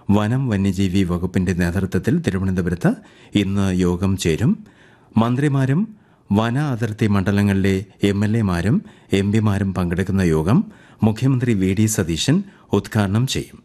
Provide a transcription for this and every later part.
വനം വന്യജീവി വകുപ്പിന്റെ നേതൃത്വത്തിൽ തിരുവനന്തപുരത്ത് ഇന്ന് യോഗം ചേരും മന്ത്രിമാരും വന അതിർത്തി മണ്ഡലങ്ങളിലെ എം എൽ എമാരും എം പിമാരും പങ്കെടുക്കുന്ന യോഗം മുഖ്യമന്ത്രി വി ഡി സതീശൻ ഉദ്ഘാടനം ചെയ്യും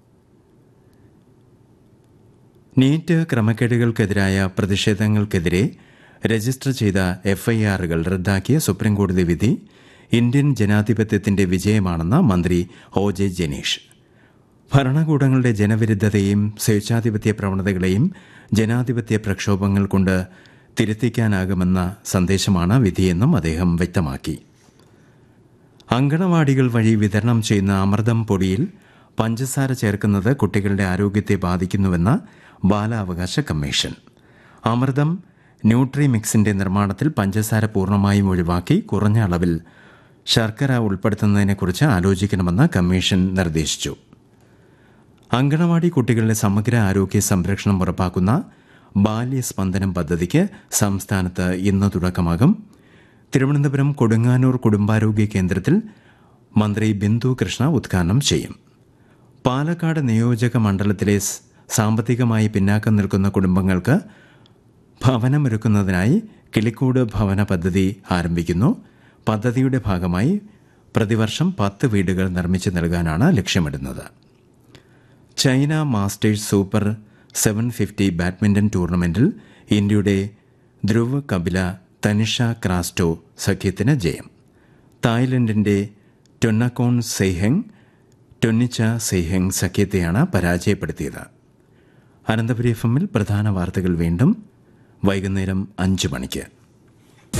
നീറ്റ് ക്രമക്കേടുകൾക്കെതിരായ പ്രതിഷേധങ്ങൾക്കെതിരെ രജിസ്റ്റർ ചെയ്ത എഫ്ഐആറുകൾ റദ്ദാക്കിയ സുപ്രീംകോടതി വിധി ഇന്ത്യൻ ജനാധിപത്യത്തിന്റെ വിജയമാണെന്ന് മന്ത്രി ഒ ജെ ജനീഷ് ഭരണകൂടങ്ങളുടെ ജനവിരുദ്ധതയും സ്വേച്ഛാധിപത്യ പ്രവണതകളെയും ജനാധിപത്യ പ്രക്ഷോഭങ്ങൾ കൊണ്ട് തിരുത്തിക്കാനാകുമെന്ന സന്ദേശമാണ് വിധിയെന്നും അദ്ദേഹം വ്യക്തമാക്കി അങ്കണവാടികൾ വഴി വിതരണം ചെയ്യുന്ന അമൃതം പൊടിയിൽ പഞ്ചസാര ചേർക്കുന്നത് കുട്ടികളുടെ ആരോഗ്യത്തെ ബാധിക്കുന്നുവെന്ന് ബാലാവകാശ കമ്മീഷൻ അമൃതം ന്യൂട്രി മിക്സിന്റെ നിർമ്മാണത്തിൽ പഞ്ചസാര പൂർണ്ണമായും ഒഴിവാക്കി കുറഞ്ഞ അളവിൽ ശർക്കര ഉൾപ്പെടുത്തുന്നതിനെക്കുറിച്ച് ആലോചിക്കണമെന്ന് കമ്മീഷൻ നിർദ്ദേശിച്ചു അങ്കണവാടി കുട്ടികളുടെ സമഗ്ര ആരോഗ്യ സംരക്ഷണം ഉറപ്പാക്കുന്ന ബാല്യസ്പന്ദനം പദ്ധതിക്ക് സംസ്ഥാനത്ത് ഇന്ന് തുടക്കമാകും തിരുവനന്തപുരം കൊടുങ്ങാനൂർ കുടുംബാരോഗ്യ കേന്ദ്രത്തിൽ മന്ത്രി ബിന്ദു കൃഷ്ണ ഉദ്ഘാടനം ചെയ്യും പാലക്കാട് നിയോജക മണ്ഡലത്തിലെ സ് സാമ്പത്തികമായി പിന്നാക്കം നിൽക്കുന്ന കുടുംബങ്ങൾക്ക് ഭവനമൊരുക്കുന്നതിനായി കിളിക്കൂട് ഭവന പദ്ധതി ആരംഭിക്കുന്നു പദ്ധതിയുടെ ഭാഗമായി പ്രതിവർഷം പത്ത് വീടുകൾ നിർമ്മിച്ചു നൽകാനാണ് ലക്ഷ്യമിടുന്നത് China masters super seven fifty badminton ടൂർണമെൻറ്റിൽ ഇന്ത്യയുടെ ധ്രുവ് കപില തനിഷ ക്രാസ്റ്റോ സഖ്യത്തിന് ജയം തായ്ലൻഡിൻ്റെ ടൊന്നക്കോൺ സെയ്ഹെങ് ടൊന്നിച്ച സെയ്ഹെങ് സഖ്യത്തെയാണ് പരാജയപ്പെടുത്തിയത് അനന്തപുരി എഫ് എമ്മിൽ പ്രധാന വാർത്തകൾ വീണ്ടും വൈകുന്നേരം അഞ്ച് മണിക്ക്